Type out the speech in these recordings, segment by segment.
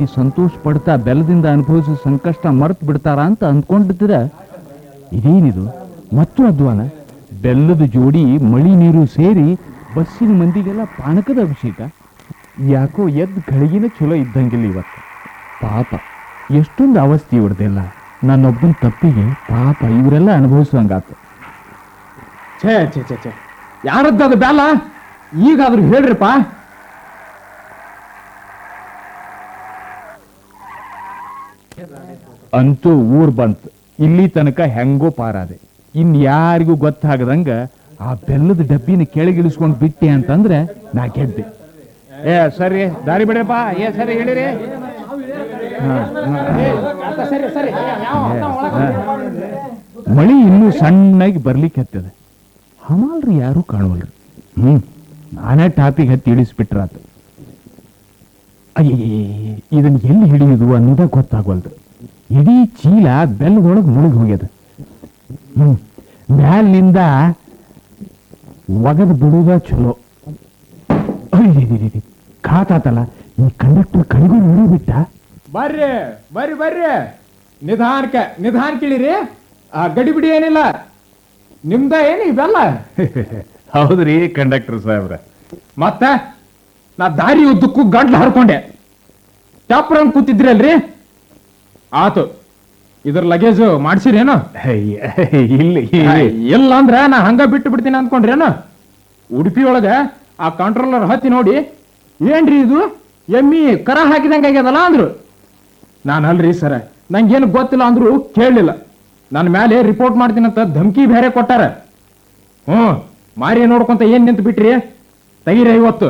ಸಂತೋಷ ಪಡ್ತಾ ಬೆಲ್ಲದಿಂದ ಅನುಭವಿಸೋ ಸಂಕಷ್ಟ ಮರ್ತು ಬಿಡ್ತಾರ ಅಂತ ಅಂದ್ಕೊಂಡಿದ್ರ ಇದೇನಿದು ಮತ್ತು ಅಧ್ವಾನ ಬೆಲ್ಲದ ಜೋಡಿ ಮಳಿ ನೀರು ಸೇರಿ ಬಸ್ಸಿನ ಮಂದಿಗೆಲ್ಲ ಪಾನಕದ ಅಭಿಷೇಕ ಯಾಕೋ ಎದ್ದು ಗಳಿಗಿನ ಚಲೋ ಇದ್ದಂಗಿಲ್ಲ ಇವತ್ತು ಪಾಪ ಎಷ್ಟೊಂದು ಅವಸ್ಥೆ ಇವ್ರದೆಲ್ಲ ನನ್ನೊಬ್ಬನ ತಪ್ಪಿಗೆ ಪಾಪ ಇವರೆಲ್ಲ ಅನುಭವಿಸುವಂಗಾತು ಛೇ ಛೇ ಛೇ ಛೇ ಯಾರದ್ದದು ಬ್ಯಾಲ ಈಗಾದ್ರೂ ಹೇಳ್ರಿಪ್ಪ ಅಂತೂ ಊರ್ ಬಂತು ಇಲ್ಲಿ ತನಕ ಹೆಂಗೋ ಪಾರಾದೆ ಇನ್ ಯಾರಿಗೂ ಗೊತ್ತಾಗದಂಗ ಆ ಬೆಲ್ಲದ ಡಬ್ಬಿನ ಕೆಳಗಿಳಿಸ್ಕೊಂಡು ಬಿಟ್ಟೆ ಅಂತಂದ್ರೆ ನಾ ಗೆದ್ದೆ ಏ ಸರಿ ದಾರಿ ಬಿಡಪ್ಪ ಏ ಸರಿ ಹೇಳಿರಿ ಹಾ, ಹಾ. ಸರಿ ಸರಿ ಮಳಿ ಇನ್ನೂ ಸಣ್ಣಗೆ ಬರ್ಲಿಕ್ಕೆ ಹತ್ತದ ಹಮಾಲ್ರಿ ಯಾರು ಕಾಣುವಲ್ರಿ ಹ್ಮ್ ನಾನೇ ಟಾಪಿಗೆ ಹತ್ತಿ ಇಳಿಸ್ಬಿಟ್ರಾತು ಅಯ್ಯೇ ಇದನ್ನ ಎಲ್ಲಿ ಹಿಡಿಯುದು ಅನ್ನೋದ ಗೊತ್ತಾಗವಲ್ದು ಇಡೀ ಚೀಲ ಬೆಲ್ಲದೊಳಗೆ ಮುಳುಗಿ ಹೋಗ್ಯದ ಹ್ಮ್ ಮ್ಯಾಲಿನಿಂದ ಒಗದು ಬಿಡುದ ಚಲೋ ಅಯ್ಯಯ್ಯಯ್ಯಯ್ಯ, ಖಾತಾತಲ್ಲ ಈ ಕಂಡಕ್ಟರ್ ಕಡೆಗೂ ನೋಡಿಬಿಟ್ಟ ಬರ್ರಿ ಬರ್ರಿ ಬರ್ರಿ ನಿಧಾನಕ್ಕೆ ನಿಧಾನ ಕೇಳಿರಿ ಆ ಗಡಿಬಿಡಿ ಏನಿಲ್ಲ ನಿಮ್ದ ಏನು ಇವೆಲ್ಲ ಹೌದ್ರಿ ಕಂಡಕ್ಟರ್ ಸಾಹೇಬ್ರ ಮತ್ತೆ ನಾ ದಾರಿ ಉದ್ದಕ್ಕೂ ಗಂಟ್ಲು ಹರ್ಕೊಂಡೆ ಚಾಪ್ರಂಗ್ ಕೂತಿದ್ರಲ್ರಿ ಆತು ಇದ್ರ ಲಗೇಜ್ ಮಾಡ್ಸಿರೇನು ಇಲ್ಲಿ ಇಲ್ಲ ಅಂದ್ರ ನಾ ಹಂಗ ಬಿಟ್ಟು ಬಿಡ್ತೀನಿ ಅನ್ಕೊಂಡ್ರೇನು ಉಡುಪಿ ಒಳಗ ಆ ಕಂಟ್ರೋಲರ್ ಹತ್ತಿ ನೋಡಿ ಏನ್ರಿ ಇದು ಎಮ್ಮಿ ಕರ ಹಾಕಿದಂಗ ಆಗ್ಯದಲ್ಲ ಅಂದ್ರು ನಾನು ಅಲ್ರಿ ಸರ ನಂಗೇನು ಗೊತ್ತಿಲ್ಲ ಅಂದ್ರು ಕೇಳಲಿಲ್ಲ ನನ್ನ ಮೇಲೆ ರಿಪೋರ್ಟ್ ಮಾಡ್ತೀನಿ ಅಂತ ಧಮ್ಕಿ ಬೇರೆ ಕೊಟ್ಟಾರ ಹ್ಞೂ ಮಾರಿ ನೋಡ್ಕೊಂತ ಏನ್ ನಿಂತು ಬಿಟ್ರಿ ತೆಗೀರಿ ಐವತ್ತು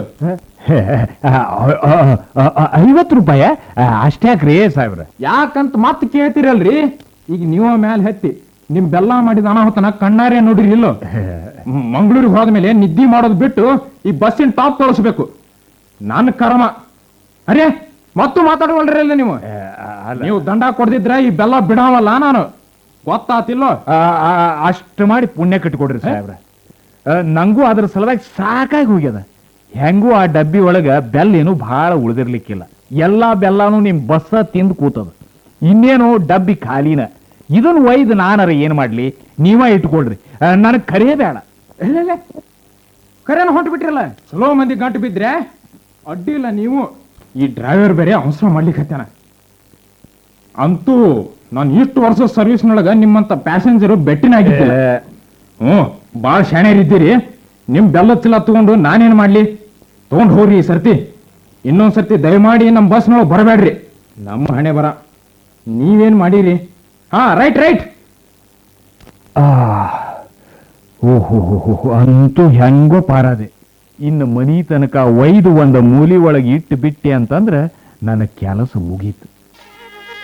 ಐವತ್ತು ರೂಪಾಯ ಅಷ್ಟ್ಯಾಕ್ರಿ ಸಾಹೇಬ್ರ ಯಾಕಂತ ಮತ್ತೆ ಕೇಳ್ತಿರಲ್ರಿ ಈಗ ನೀವು ಮ್ಯಾಲೆ ಹತ್ತಿ ನಿಮ್ ಬೆಲ್ಲ ಮಾಡಿದ ಅನಾಹುತನ ಕಣ್ಣಾರೆ ನೋಡಿರಿ ಇಲ್ಲೋ ಮಂಗಳೂರಿಗೆ ಹೋದ್ಮೇಲೆ ನಿದ್ದೆ ಮಾಡೋದು ಬಿಟ್ಟು ಈ ಬಸ್ಸಿನ ಟಾಪ್ ಕಳಿಸ್ಬೇಕು ನನ್ನ ಕರ್ಮ ಅರೇ ಮತ್ತು ಮಾತಾಡವಲ್ರಿ ಅಲ್ಲ ನೀವು ನೀವು ದಂಡ ಕೊಡ್ದಿದ್ರ ಈ ಬೆಲ್ಲ ಬಿಡಾವಲ್ಲ ನಾನು ಗೊತ್ತಾತಿಲ್ಲೋ ಅಷ್ಟು ಮಾಡಿ ಪುಣ್ಯ ಕಟ್ಕೊಡ್ರಿ ಸಾಹೇಬ್ರ ಆ, ನಂಗೂ ಅದ್ರ ಸಲುವಾಗಿ ಸಾಕಾಗಿ ಹೋಗ್ಯದ ಹೆಂಗೂ ಆ ಡಬ್ಬಿ ಒಳಗ ಬೆಲ್ಲ ಏನು ಬಹಳ ಉಳಿದಿರ್ಲಿಕ್ಕಿಲ್ಲ ಎಲ್ಲಾ ಬೆಲ್ಲನೂ ನಿಮ್ ಬಸ್ಸ ತಿಂದು ಕೂತದ ಇನ್ನೇನು ಡಬ್ಬಿ ಖಾಲಿನ ಇದನ್ನ ಒಯ್ದು ನಾನರ ಏನ್ ಮಾಡ್ಲಿ ನೀವ ಇಟ್ಕೊಳ್ರಿ ನನಗೆ ಕರಿಯೇ ಬೇಡ ಇಲ್ಲ ಇಲ್ಲ ಕರೆನ ಹೊಂಟು ಬಿಟ್ರಲ್ಲ ಚಲೋ ಮಂದಿ ಗಂಟು ಬಿದ್ರೆ ಅಡ್ಡಿಲ್ಲ ನೀವು ಈ ಡ್ರೈವರ್ ಬೇರೆ ಅವಸರ ಮಾಡ್ಲಿಕ್ಕೆ ಹತ್ತಾನ ಅಂತೂ ನಾನು ಇಷ್ಟು ವರ್ಷ ಸರ್ವಿಸ್ನೊಳಗ ನಿಮ್ಮಂತ ಪ್ಯಾಸೆಂಜರ್ ಬೆಟ್ಟಿನಾಗಿದ್ದಿಲ್ಲ ಹ್ಞೂ ಭಾಳ ಶಾಣ್ಯರಿದ್ದೀರಿ ನಿಮ್ ಬೆಲ್ಲ ಚೀಲ ತಗೊಂಡು ನಾನೇನ್ ಮಾಡ್ಲಿ ತಗೊಂಡ್ ಹೋಗ್ರಿ ಈ ಸರ್ತಿ ಇನ್ನೊಂದ್ ಸರ್ತಿ ದಯಮಾಡಿ ನಮ್ಮ ಬಸ್ನೊಳಗೆ ಬರಬೇಡ್ರಿ ನಮ್ಮ ಹಣೆ ಬರ ನೀವೇನ್ ಮಾಡಿರಿ ಹಾ ರೈಟ್ ರೈಟ್ ಓಹೋ ಅಂತೂ ಹೆಂಗೋ ಪಾರಾದೆ ಇನ್ನು ಮನಿ ತನಕ ಒಯ್ದು ಒಂದು ಮೂಲಿ ಒಳಗೆ ಇಟ್ಟು ಬಿಟ್ಟೆ ಅಂತಂದ್ರೆ ನನ್ನ ಕೆಲಸ ಮುಗೀತು